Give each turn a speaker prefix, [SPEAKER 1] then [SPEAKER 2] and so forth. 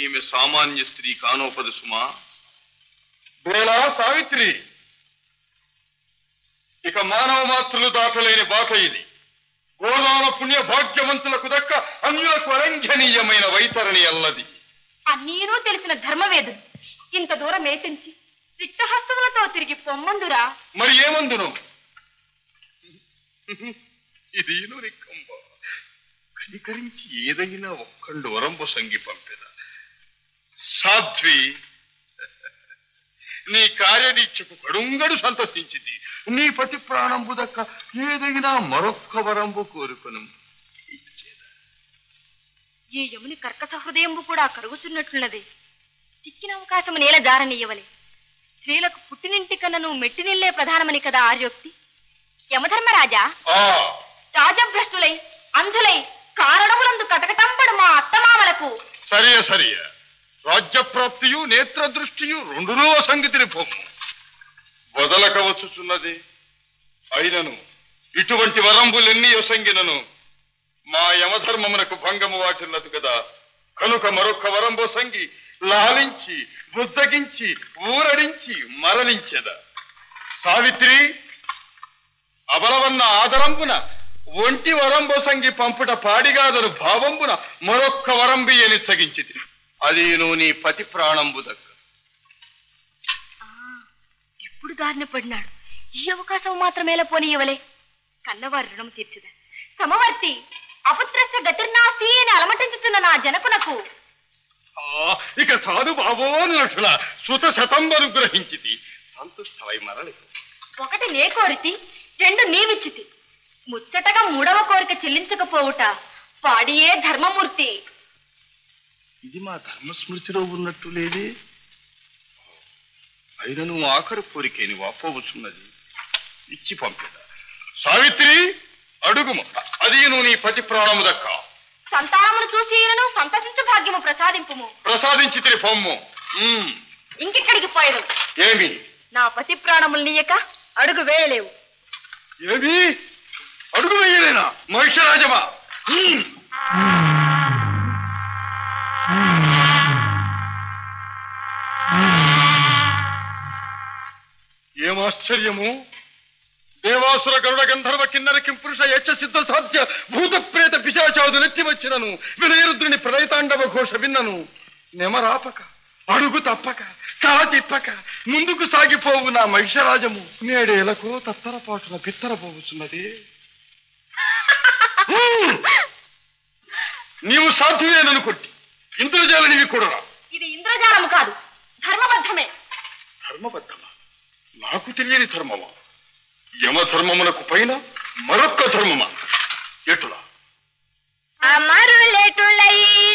[SPEAKER 1] ఈమె సామాన్య స్త్రీ కానోపదు సుమా
[SPEAKER 2] బేలా సావిత్రి ఇక మానవ మాత్రులు దాటలేని బాట ఇది గోదాన పుణ్య భాగ్యవంతులకు దక్క అన్యులకు అరంఘనీయమైన వైతరణి అల్లది
[SPEAKER 3] అన్నీనూ తెలిసిన ధర్మవేదుడు ఇంత దూరం ఏతించి రిక్తహస్తములతో తిరిగి పొమ్మందురా
[SPEAKER 2] మరి ఏమందును ఇది నిక్కంబ కనికరించి ఏదైనా ఒక్కళ్ళు వరంబు సంగి పంపిన సాధ్వి నీ కార్యదీక్షకు కడుంగడు సంతసించింది నీ పతి ప్రాణంబు దక్క ఏదైనా మరొక్క వరంబు కోరుకును ఇచ్చేదా
[SPEAKER 3] ఈ యముని కర్కశ హృదయంబు కూడా కరుగుచున్నట్లున్నది చిక్కిన అవకాశం నేల జారనీయవలే స్త్రీలకు పుట్టినింటి కన్నను మెట్టినిల్లే ప్రధానమని కదా ఆర్యోక్తి యమధర్మరాజా
[SPEAKER 2] ఆ
[SPEAKER 3] రాజభ్రష్టులై అంధులై కారణములందు కటకటంపడు మా అత్తమామలకు
[SPEAKER 2] సరియ సరియ రాజ్యప్రాప్తియు నేత్ర దృష్టియు రెండునూ సంగతిని పొమ్ము వదలక వచ్చుచున్నది అయినను ఇటువంటి వరంబులెన్ని యొసంగినను మా యమధర్మమునకు భంగము వాటిల్లదు కదా కనుక మరొక్క వరంబు సంగి లాలించి బుజ్జగించి ఊరడించి మరణించెద సావిత్రి అబలవన్న ఆదరంబున ఒంటి వరంబొసంగి పంపుట పాడిగాదను భావంబున మరొక్క వరంబి అని సగించితి అది నువ్వు నీ పతి ప్రాణంబు దక్క
[SPEAKER 3] ఆ, ఇప్పుడు దారిన పడినాడు ఈ అవకాశం మాత్రమేలా పోనీయవలే కన్నవారి రుణం తీర్చుదా సమవర్తి అపుత్రస్య గతిర్నాసి అని అలమటించుతున్న నా జనకునకు
[SPEAKER 2] ఆ, ఇక సాధు బాబో నటుల సుత శతంబను గ్రహించితి సంతుష్టమై మరలి
[SPEAKER 3] ఒకటి నే కోరితి రెండు నీవిచ్చితి ముచ్చటగా మూడవ కోరిక చెల్లించకపోవుట పాడియే ధర్మమూర్తి
[SPEAKER 2] ఇది మా ధర్మస్మృతిలో ఉన్నట్టు లేదే అయినను ఆఖరు కోరికేని వాపోవచ్చున్నది ఇచ్చి పంపిద సావిత్రి అడుగుము అది నువ్వు నీ పతి ప్రాణము దక్క
[SPEAKER 3] సంతానమును చూసి ఈయనను సంతసించు భాగ్యము ప్రసాదింపుము
[SPEAKER 2] ప్రసాదించి తిరి పొమ్ము ఉమ్,
[SPEAKER 3] ఇంకెక్కడికి పోయదు
[SPEAKER 2] ఏమి
[SPEAKER 3] నా పతి ప్రాణములు నీయక అడుగు వేయలేవు
[SPEAKER 2] ఏమి అడుగు వేయలేనా మహిషరాజమా ఉమ్. ఏమాశ్చర్యము దేవాసుర గరుడ గంధర్వ కిన్నర కింపురుష యక్ష సిద్ధ సాధ్య భూత ప్రేత పిశాచాదు నెత్తి వచ్చినను వినయరుద్రుని ప్రళయతాండవ ఘోష విన్నను నెమరాపక అడుగు తప్పక తల తిప్పక ముందుకు సాగిపోవు నా మహిషరాజము నేడేలకు తత్తరపాటున పిత్తరపోవచ్చున్నది హ్మ్. నీవు సాధ్యమేననుకొట్టి ఇంద్రజాలనివి కూడా
[SPEAKER 3] ఇది ఇంద్రజాలము కాదు ధర్మబద్ధమే
[SPEAKER 2] ధర్మబద్ధమా నాకు తెలియని ధర్మమా యమధర్మమునకు పైన మరొక్క ధర్మమా ఎటులా
[SPEAKER 3] అమరులెటులై